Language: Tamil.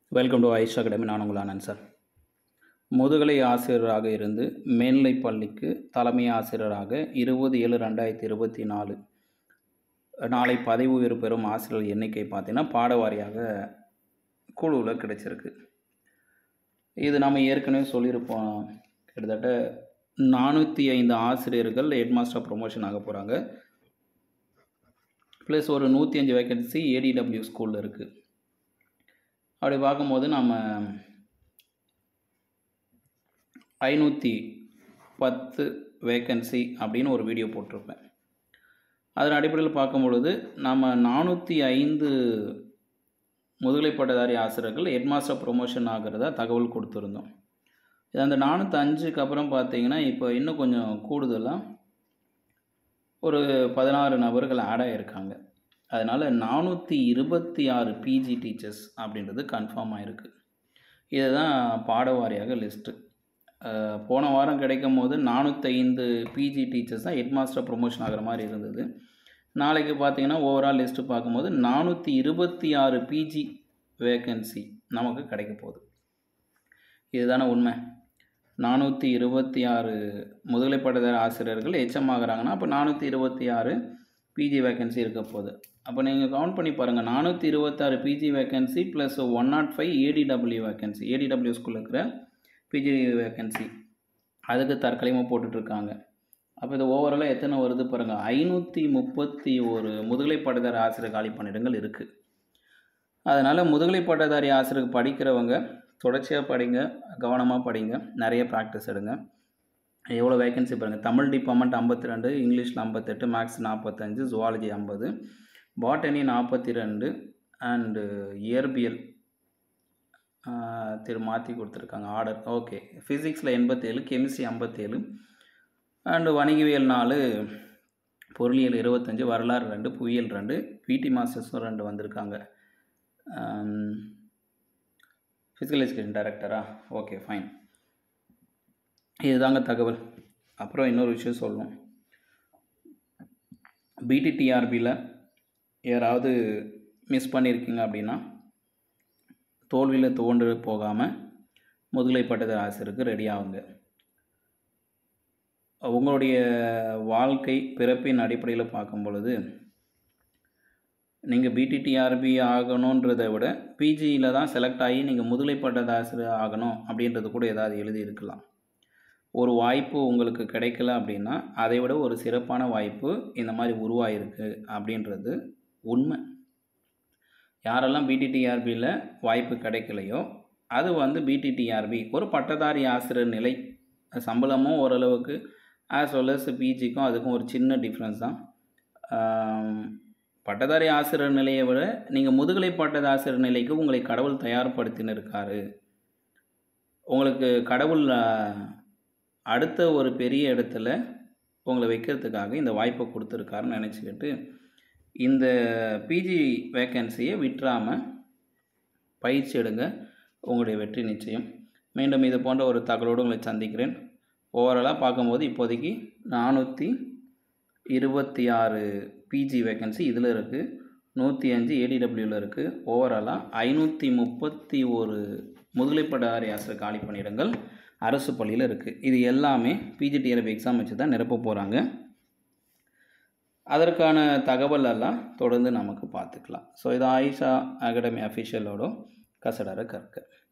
வெல்கம் டு ஐஷா அகாடமி நான் உங்கள் ஆனந்த் சார் முதுகலை ஆசிரியராக இருந்து மேல்நிலை பள்ளிக்கு தலைமை ஆசிரியராக இருபது ஏழு ரெண்டாயிரத்தி இருபத்தி நாலு நாளை பதவி உயர்வு பெறும் ஆசிரியர் எண்ணிக்கை பார்த்தீங்கன்னா பாடவாரியாக குழுவில் கிடைச்சிருக்கு இது நம்ம ஏற்கனவே சொல்லியிருப்போம் கிட்டத்தட்ட நானூற்றி ஐந்து ஆசிரியர்கள் ஹெட்மாஸ்டர் ப்ரொமோஷன் ஆக போகிறாங்க ப்ளஸ் ஒரு நூற்றி அஞ்சு வேகன்சி ஏடிடபிள்யூ ஸ்கூலில் இருக்குது அப்படி பார்க்கும்போது நம்ம ஐநூற்றி பத்து வேக்கன்சி அப்படின்னு ஒரு வீடியோ போட்டிருப்பேன் அதன் அடிப்படையில் பார்க்கும் பொழுது நம்ம நானூற்றி ஐந்து முதுகலை பட்டதாரி ஆசிரியர்கள் ஹெட்மாஸ்டர் ப்ரொமோஷன் ஆகிறதா தகவல் கொடுத்துருந்தோம் இது அந்த நானூற்றி அஞ்சுக்கு அப்புறம் பார்த்தீங்கன்னா இப்போ இன்னும் கொஞ்சம் கூடுதலாக ஒரு பதினாறு நபர்கள் ஆட் ஆகியிருக்காங்க அதனால் நானூற்றி இருபத்தி ஆறு பிஜி டீச்சர்ஸ் அப்படின்றது கன்ஃபார்ம் ஆகிருக்கு இதுதான் பாடவாரியாக லிஸ்ட்டு போன வாரம் கிடைக்கும் போது நானூற்றைந்து பிஜி டீச்சர்ஸ் தான் ஹெட்மாஸ்டர் ப்ரொமோஷன் ஆகிற மாதிரி இருந்தது நாளைக்கு பார்த்தீங்கன்னா ஓவரால் லிஸ்ட்டு பார்க்கும்போது நானூற்றி இருபத்தி ஆறு பிஜி வேக்கன்சி நமக்கு கிடைக்க போகுது இதுதானே உண்மை நானூற்றி இருபத்தி ஆறு முதுகலை பட்டதாரி ஆசிரியர்கள் எச்எம் ஆகிறாங்கன்னா அப்போ நானூற்றி இருபத்தி ஆறு பிஜி வேக்கன்சி இருக்க போகுது அப்போ நீங்கள் கவுண்ட் பண்ணி பாருங்கள் நானூற்றி இருபத்தாறு PG vacancy plus one not five ADW vacancy ADW ஸ்கூலில் இருக்கிற பிஜி வேக்கன்சி அதுக்கு தற்கொலைமாக போட்டுட்ருக்காங்க அப்போ இது ஓவராலாக எத்தனை வருது பாருங்கள் ஐநூற்றி முப்பத்தி ஒரு முதுகலை பட்டதாரி ஆசிரியர் காலி பணியிடங்கள் இருக்குது அதனால் முதுகலை பட்டதாரி ஆசிரியர் படிக்கிறவங்க தொடர்ச்சியாக படிங்க கவனமாக படிங்க நிறைய ப்ராக்டிஸ் எடுங்க எவ்வளோ வேகன்சி பாருங்கள் தமிழ் டிபார்ட்மெண்ட் ஐம்பத்தி ரெண்டு இங்கிலீஷில் ஐம்பத்தெட்டு மேக்ஸ் நாற்பத்தஞ்சு ஜுவாலஜி ஐம்பது பாட்டனி நாற்பத்தி ரெண்டு அண்டு இயற்பியல் திரு மாற்றி கொடுத்துருக்காங்க ஆர்டர் ஓகே ஃபிசிக்ஸில் எண்பத்தேழு கெமிஸ்ட்ரி ஐம்பத்தேழு அண்டு வணிகவியல் நாலு பொருளியல் இருபத்தஞ்சி வரலாறு ரெண்டு புவியியல் ரெண்டு பிடி மாஸ்டர்ஸும் ரெண்டு வந்திருக்காங்க ஃபிசிக்கல் எஜுகேஷன் டைரக்டரா ஓகே ஃபைன் இதுதாங்க தகவல் அப்புறம் இன்னொரு விஷயம் சொல்லணும் பிடிடிஆர்பியில் யாராவது மிஸ் பண்ணியிருக்கீங்க அப்படின்னா தோல்வியில் தோன்று போகாமல் முதுகலை பட்டதாரி ஆசிரியருக்கு ரெடி ஆகுங்க உங்களுடைய வாழ்க்கை பிறப்பின் அடிப்படையில் பார்க்கும் பொழுது நீங்கள் பிடிடிஆர்பி ஆகணுன்றதை விட பிஜியில் தான் செலக்ட் ஆகி நீங்கள் முதுகலை பட்டதாசிரியர் ஆகணும் அப்படின்றது கூட ஏதாவது எழுதி இருக்கலாம் ஒரு வாய்ப்பு உங்களுக்கு கிடைக்கல அப்படின்னா அதை விட ஒரு சிறப்பான வாய்ப்பு இந்த மாதிரி உருவாயிருக்கு அப்படின்றது உண்மை யாரெல்லாம் பிடிடிஆர்பியில் வாய்ப்பு கிடைக்கலையோ அது வந்து பிடிடிஆர்பி ஒரு பட்டதாரி ஆசிரியர் நிலை சம்பளமும் ஓரளவுக்கு ஆஸ் வெல் அஸ் பிஜிக்கும் அதுக்கும் ஒரு சின்ன டிஃப்ரென்ஸ் தான் பட்டதாரி ஆசிரியர் நிலையை விட நீங்கள் முதுகலை பட்டதாரி ஆசிரியர் நிலைக்கு உங்களை கடவுள் தயார்படுத்தின்னு இருக்காரு உங்களுக்கு கடவுள் அடுத்த ஒரு பெரிய இடத்துல உங்களை வைக்கிறதுக்காக இந்த வாய்ப்பை கொடுத்துருக்காருன்னு நினச்சிக்கிட்டு இந்த பிஜி வேக்கன்சியை விட்டுறாமல் பயிற்சி எடுங்க உங்களுடைய வெற்றி நிச்சயம் மீண்டும் இது போன்ற ஒரு தகவலோடு உங்களை சந்திக்கிறேன் ஓவராலாக பார்க்கும்போது இப்போதைக்கு நானூற்றி இருபத்தி ஆறு பிஜி வேக்கன்சி இதில் இருக்குது நூற்றி அஞ்சு ஏடிடபிள்யூவில் இருக்குது ஓவராலாக ஐநூற்றி முப்பத்தி ஒரு முதுகலை பட்டதாரி ஆசிரியர் காலி பணியிடங்கள் அரசு பள்ளியில் இருக்குது இது எல்லாமே பிஜிடிஆர்பி எக்ஸாம் வச்சு தான் நிரப்ப போகிறாங்க அதற்கான தகவல் எல்லாம் தொடர்ந்து நமக்கு பார்த்துக்கலாம் ஸோ இது ஆயிஷா அகாடமி அஃபிஷியலோட கசடர கற்க